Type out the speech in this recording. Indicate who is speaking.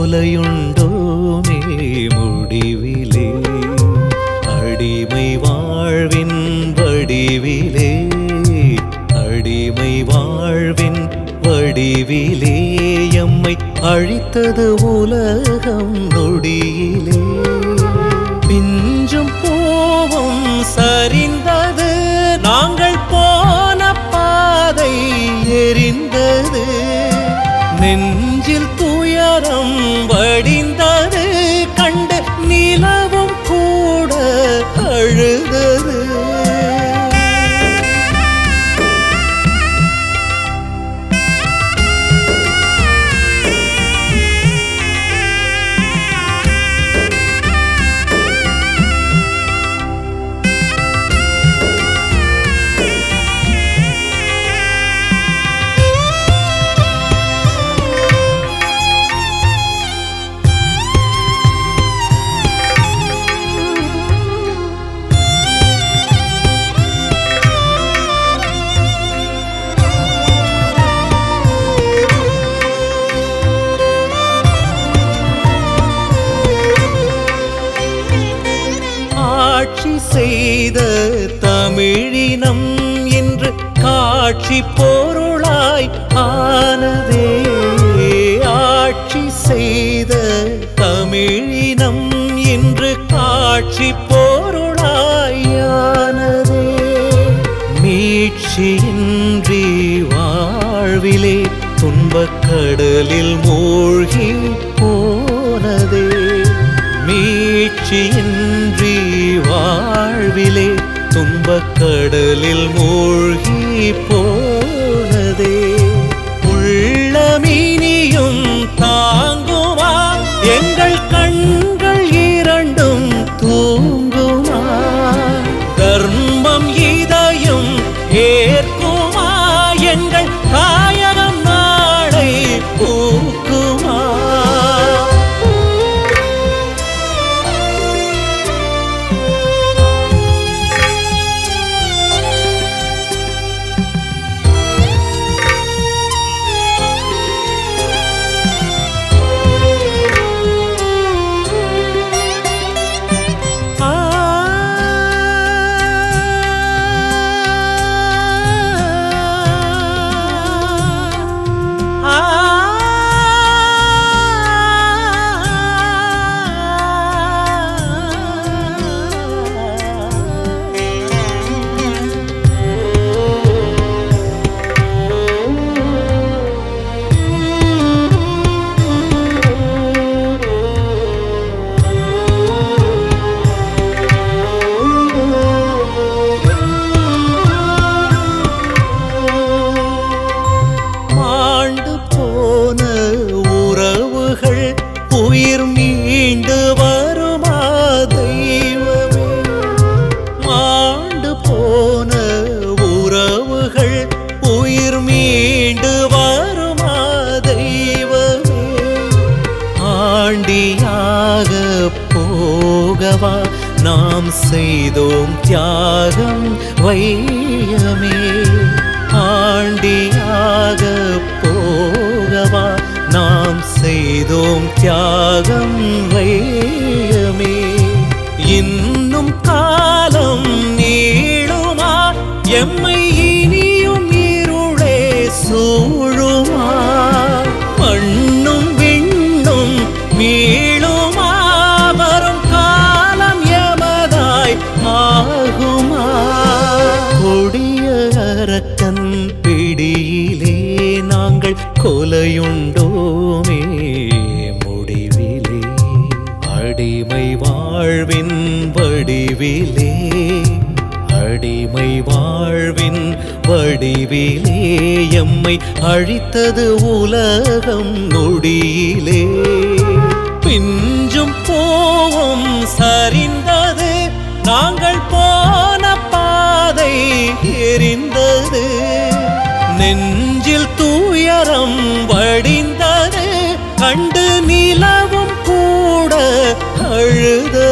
Speaker 1: கொலையுண்டோமே முடிவிலே அடிமை வாழ்வின் வடிவிலே அடிமை வாழ்வின் வடிவிலே எம்மை அழித்தது உலகம் நொடியிலே பிஞ்சும் பூவும் சரிந்தது நாங்கள் போன பாதை எரிந்தது நெஞ்சில் துயரம் வடிந்தது கண்டு நிலவும் கூட அழுதது ஆட்சி செய்த தமிழினம் என்று காட்சி பொருளாய் ஆனதே ஆட்சி செய்த தமிழினம் என்று காட்சி பொருளாய் ஆனதே மீட்சியின்றி வாழ்விலே துன்பக் கடலில் மூழ்கி போனதே மீட்சியின்றி வாழ்விலே துன்பக் கடலில் மூழ்கி போனதே உள்ளமினியும் தாங்குமா எங்கள் கண்கள் இரண்டும் தூங்குமா தர்மம் இதயம் ஏற்குமா எங்கள் காயகம் நாளை பூக்குமா ஆ மாண்டு போன உறவுகள் உயிர் மீண்டு வருமா தெய்வமே மாண்டு போன உறவுகள் உயிர் மீண்டு வருமா தெய்வமே ஆண்டியாக போகவா நாம் செய்தோம் தியாகம் வையமே ஆண்டியாக போகவா நாம் செய்தோம் தியாகம் வையமே இன்னும் காலம் நீளுமா எம்மை இனியும் இருளே சூழுமா மண்ணும் விண்ணும் மீளுமா வரும் காலம் எமதாய் ஆகுமா கொடிய அரக்கன் பிடியிலே நாங்கள் கொலையுண்டோமே முடிவிலே அடிமை வாழ்வின் வடிவிலே அடிமை வாழ்வின் வடிவிலே எம்மை அழித்தது உலகம் நொடியிலே பிஞ்சும் பூவும் சரிந்தது நாங்கள் போன பாதை எரிந்தது நெஞ்சில் துயரம் வடிந்தது கண்டு நிலவும் கூட அழுதது